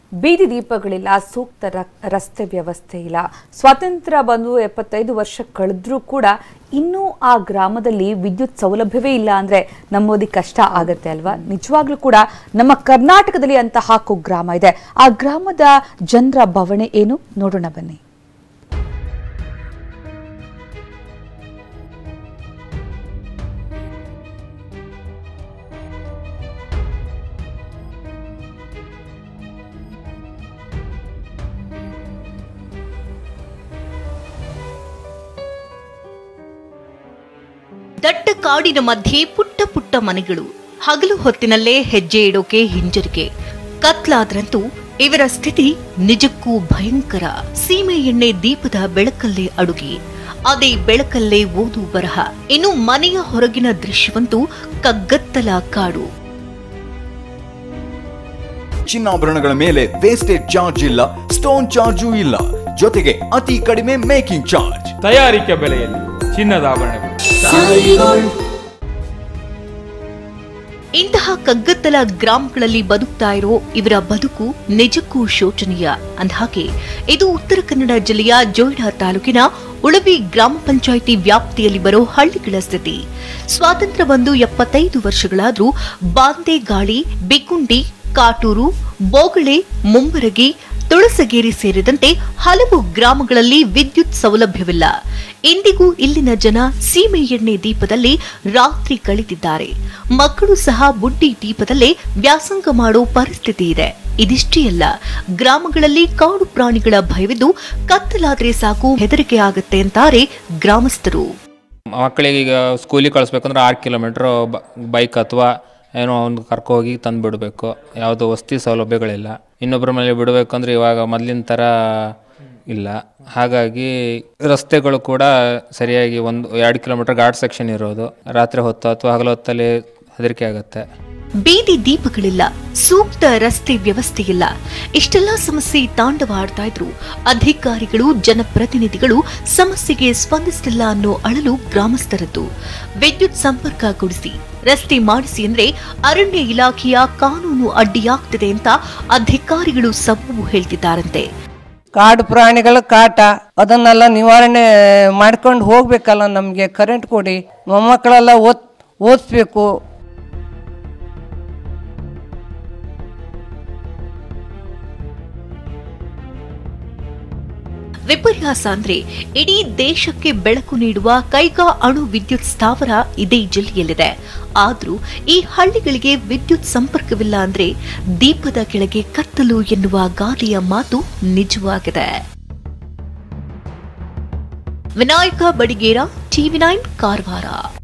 ಬೀದಿ ದೀಪಗಳಿಲ್ಲ ಸೂಕ್ತ ರ- ರಸ್ತೆ ವ್ಯವಸ್ಥೆ ಇಲ್ಲ ಸ್ವಾತಂತ್ರ್ಯ ಬಂದು ಎಪ್ಪತ್ತೈದು ವರ್ಷ ಕಳೆದ್ರೂ ಕೂಡ ಇನ್ನೂ ಆ ಗ್ರಾಮದಲ್ಲಿ ವಿದ್ಯುತ್ ಸೌಲಭ್ಯವೇ ಇಲ್ಲ ಅಂದ್ರೆ ನಂಬೋದಿ ಕಷ್ಟ ಆಗತ್ತೆ ಅಲ್ವಾ ನಿಜವಾಗ್ಲೂ ಕೂಡ ನಮ್ಮ ಕರ್ನಾಟಕದಲ್ಲಿ ಅಂತಹ ಕುಗ್ರಾಮ ಇದೆ ಆ ಗ್ರಾಮದ ಜನರ ಬವಣೆ ಏನು ನೋಡೋಣ ಬನ್ನಿ ದಟ್ಟ ಕಾಡಿನ ಮಧ್ಯೆ ಪುಟ್ಟ ಪುಟ್ಟ ಮನೆಗಳು ಹಗಲು ಹೊತ್ತಿನಲ್ಲೇ ಹೆಜ್ಜೆ ಇಡೋಕೆ ಹಿಂಜರಿಕೆ ಕತ್ಲಾದ್ರಂತೂ ಇವರ ಸ್ಥಿತಿ ನಿಜಕ್ಕೂ ಭಯಂಕರ ಸೀಮೆ ಎಣ್ಣೆ ದೀಪದ ಬೆಳಕಲ್ಲೇ ಅಡುಗೆ ಅದೇ ಬೆಳಕಲ್ಲೇ ಓದು ಬರಹ ಇನ್ನು ಮನೆಯ ಹೊರಗಿನ ದೃಶ್ಯವಂತೂ ಕಗ್ಗತ್ತಲ ಕಾಡು ಚಿನ್ನಾಭರಣಗಳ ಮೇಲೆ ವೇಸ್ಟೇಜ್ ಚಾರ್ಜ್ ಇಲ್ಲ ಸ್ಟೋನ್ ಚಾರ್ಜು ಇಲ್ಲ ಜೊತೆಗೆ ಅತಿ ಕಡಿಮೆ ಮೇಕಿಂಗ್ ಚಾರ್ಜ್ ತಯಾರಿಕೆ ಬೆಲೆಯಲ್ಲಿ ಚಿನ್ನದ ಆಭರಣಗಳು ಇಂತಹ ಕಗ್ಗತ್ತಲ ಗ್ರಾಮಗಳಲ್ಲಿ ಬದುಕ್ತಾ ಇರೋ ಇವರ ಬದುಕು ನಿಜಕ್ಕೂ ಶೋಚನೀಯ ಅಂದಹಾಗೆ ಇದು ಉತ್ತರ ಕನ್ನಡ ಜಿಲ್ಲೆಯ ಜೋಯಿಡಾ ತಾಲೂಕಿನ ಉಳವಿ ಗ್ರಾಮ ಪಂಚಾಯಿತಿ ವ್ಯಾಪ್ತಿಯಲ್ಲಿ ಬರೋ ಹಳ್ಳಿಗಳ ಸ್ಥಿತಿ ಸ್ವಾತಂತ್ರ್ಯ ಬಂದು ಎಪ್ಪತ್ತೈದು ವರ್ಷಗಳಾದ್ರೂ ಬಾಂದೆ ಗಾಳಿ ಬಿಗುಂಡಿ ಕಾಟೂರು ಬೋಗಳೆ ಮುಂಬರಗಿ ತುಳಸಗೇರಿ ಸೇರಿದಂತೆ ಹಲವು ಗ್ರಾಮಗಳಲ್ಲಿ ವಿದ್ಯುತ್ ಸೌಲಭ್ಯವಿಲ್ಲ ಇಂದಿಗೂ ಇಲ್ಲಿನ ಜನ ಸೀಮೆ ಎಣ್ಣೆ ದೀಪದಲ್ಲಿ ರಾತ್ರಿ ಕಳೆದಿದ್ದಾರೆ ಮಕ್ಕಳು ಸಹ ಬುಡ್ಡಿ ದೀಪದಲ್ಲೇ ವ್ಯಾಸಂಗ ಮಾಡೋ ಪರಿಸ್ಥಿತಿ ಇದೆ ಇದಿಷ್ಟೇ ಅಲ್ಲ ಗ್ರಾಮಗಳಲ್ಲಿ ಕಾಡು ಪ್ರಾಣಿಗಳ ಭಯವಿದ್ದು ಕತ್ತಲಾದ್ರೆ ಸಾಕು ಹೆದರಿಕೆ ಆಗತ್ತೆ ಅಂತಾರೆ ಗ್ರಾಮಸ್ಥರು ಮಕ್ಕಳಿಗೆ ಈಗ ಸ್ಕೂಲಿಗೆ ಕಳಿಸ್ಬೇಕಂದ್ರೆ ಆರು ಕಿಲೋಮೀಟ್ರ್ ಬೈಕ್ ಅಥವಾ ಏನೋ ಒಂದು ಕರ್ಕೊ ಹೋಗಿ ತಂದು ಬಿಡಬೇಕು ಯಾವುದು ವಸತಿ ಸೌಲಭ್ಯಗಳಿಲ್ಲ ಇನ್ನೊಬ್ಬರ ಮೇಲೆ ಬಿಡಬೇಕಂದ್ರೆ ಇವಾಗ ಮೊದಲಿನ ಥರ ಇಲ್ಲ ಹಾಗಾಗಿ ರಸ್ತೆಗಳು ಕೂಡ ಸರಿಯಾಗಿ ಒಂದು ಎರಡು ಕಿಲೋಮೀಟರ್ ಘಾಟ್ ಸೆಕ್ಷನ್ ಇರೋದು ರಾತ್ರಿ ಹೊತ್ತು ಅಥವಾ ಹಗಲು ಹೊತ್ತಲ್ಲಿ ಹೆದರಿಕೆ ಆಗುತ್ತೆ ಬೀದಿ ದೀಪಗಳಿಲ್ಲ ಸೂಕ್ತ ರಸ್ತೆ ವ್ಯವಸ್ಥೆ ಇಲ್ಲ ಇಷ್ಟೆಲ್ಲ ಸಮಸ್ಯೆ ತಾಂಡವಾಡ್ತಾ ಇದ್ರು ಅಧಿಕಾರಿಗಳು ಜನಪ್ರತಿನಿಧಿಗಳು ಸಮಸ್ಯೆಗೆ ಸ್ಪಂದಿಸ್ತಿಲ್ಲ ಅನ್ನೋ ಅಳಲು ಗ್ರಾಮಸ್ಥರದ್ದು ವಿದ್ಯುತ್ ಸಂಪರ್ಕ ಕೊಡಿಸಿ ರಸ್ತೆ ಮಾಡಿಸಿ ಅಂದ್ರೆ ಅರಣ್ಯ ಇಲಾಖೆಯ ಕಾನೂನು ಅಡ್ಡಿಯಾಗ್ತಿದೆ ಅಂತ ಅಧಿಕಾರಿಗಳು ಸಬೂಬು ಹೇಳ್ತಿದ್ದಾರಂತೆ ಕಾಡು ಪ್ರಾಣಿಗಳ ಕಾಟ ಅದನ್ನೆಲ್ಲ ನಿವಾರಣೆ ಮಾಡ್ಕೊಂಡು ಹೋಗ್ಬೇಕಲ್ಲ ನಮಗೆ ಕರೆಂಟ್ ಕೊಡಿ ಮೊಮ್ಮಕ್ಕಳೆಲ್ಲ ಓದ್ ಓದಿಸ್ಬೇಕು ವಿಪರ್ಯಾಸ ಅಂದ್ರೆ ಇಡೀ ದೇಶಕ್ಕೆ ಬೆಳಕು ನೀಡುವ ಕೈಗಾ ಅಣು ವಿದ್ಯುತ್ ಸ್ಥಾವರ ಇದೇ ಜಿಲ್ಲೆಯಲ್ಲಿದೆ ಆದ್ರೂ ಈ ಹಳ್ಳಿಗಳಿಗೆ ವಿದ್ಯುತ್ ಸಂಪರ್ಕವಿಲ್ಲ ಅಂದ್ರೆ ದೀಪದ ಕೆಳಗೆ ಕತ್ತಲು ಎನ್ನುವ ಗಾದೆಯ ಮಾತು ನಿಜವಾಗಿದೆ ವಿನಾಯಕ ಬಡಿಗೇರ ಟಿವಿ ನೈನ್ ಕಾರವಾರ